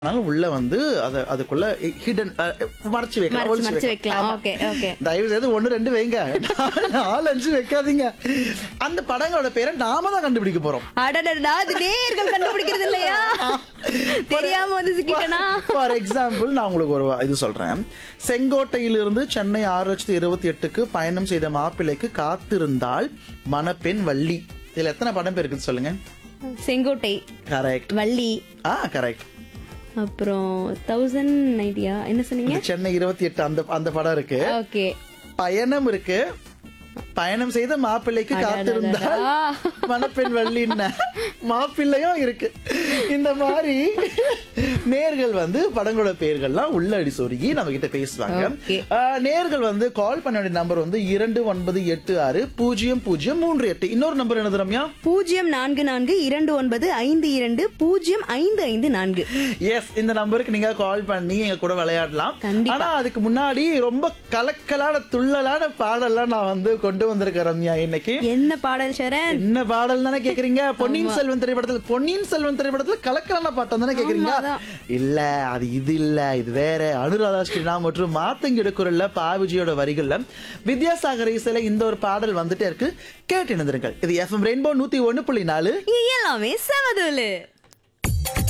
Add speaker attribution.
Speaker 1: ஆனாலும் உள்ள வந்து அத அதுக்குள்ள ஹிடன் மறைச்சு வைக்கலாம்
Speaker 2: மறைச்சு
Speaker 1: ஒளிச்சு
Speaker 2: மறைச்சு வைக்கலாம்
Speaker 1: ஆமா.
Speaker 2: ஓகே ஓகே
Speaker 1: தயவு செய்து ஒண்ணு ரெண்டு வைங்க நாலு அஞ்சு வைக்காதீங்க அந்த படங்களோட பேரை நாம தான் கண்டுபிடிக்க போறோம்
Speaker 2: அடடடா அது நேர்கள் கண்டுபிடிக்கிறது இல்லையா தெரியாம வந்து சிக்கிட்டனா
Speaker 1: ஃபார் எக்ஸாம்பிள் நான் உங்களுக்கு ஒரு இது சொல்றேன் செங்கோட்டையிலிருந்து சென்னை ஆறு லட்சத்தி இருபத்தி எட்டுக்கு பயணம் செய்த மாப்பிள்ளைக்கு காத்திருந்தால் மணப்பெண் வள்ளி இதுல எத்தனை படம் பேர் இருக்குது சொல்லுங்க
Speaker 2: செங்கோட்டை
Speaker 1: கரெக்ட்
Speaker 2: வள்ளி
Speaker 1: ஆ கரெக்ட்
Speaker 2: அப்புறம் தௌசண்ட் நைன்டியா என்ன சொன்னீங்க
Speaker 1: சென்னை இருபத்தி எட்டு அந்த அந்த படம் இருக்கு
Speaker 2: ஓகே
Speaker 1: பயணம் இருக்கு பயணம் செய்த மாப்பிள்ளைக்கு காத்திருந்தால் மணப்பெண் வள்ளின்ன மாப்பிள்ளையும் இருக்கு இந்த மாதிரி நேர்கள் வந்து படங்களோட பெயர்கள்லாம் உள்ளடி சொருகி நம்ம கிட்ட பேசுவாங்க
Speaker 2: Okay.
Speaker 1: ஆஹ், நேர்கள் வந்து கால் பண்ண வேண்டிய நம்பர் வந்து இரண்டு ஒன்பது எட்டு ஆறு பூஜ்ஜியம் பூஜ்ஜியம் மூன்று எட்டு இன்னொரு நம்பர் என்னது ரம்யா
Speaker 2: பூஜ்ஜியம் நான்கு நான்கு இரண்டு ஒன்பது ஐந்து இரண்டு பூஜ்ஜியம் ஐந்து ஐந்து நான்கு
Speaker 1: எஸ் இந்த நம்பருக்கு நீங்க கால் பண்ணி எங்க கூட விளையாடலாம்
Speaker 2: கண்டிப்பா.
Speaker 1: ஆனா அதுக்கு முன்னாடி ரொம்ப கலக்கலான துள்ளலான பாடல்லாம் நான் வந்து கொண்டு வந்திருக்கேன் ரம்யா இன்னைக்கு
Speaker 2: என்ன பாடல் சரண்
Speaker 1: என்ன பாடல் தானே கேக்குறீங்க பொன்னியின் செல்வன் திரைப்படத்துல பொன்னியின் செல்வன் திரைப்படத்துல கலக்கலான பாட்டம் தானே கேக்குறீங்க
Speaker 2: அதான்.
Speaker 1: இல்ல அது இது இல்ல இது வேற அனுராதா ஸ்ரீனா மற்றும் மாத்தங்கிட குரல்ல பாவிஜியோட வரிகள்ல வித்யாசாகர் இசையில இந்த ஒரு பாடல் வந்துட்டே இருக்கு கேட்டு இணைந்திருங்கள் இது எஃப்எம் ரெயின்போ நூத்தி ஒண்ணு புள்ளி நாலு
Speaker 2: இங்க எல்லாமே சமதுலு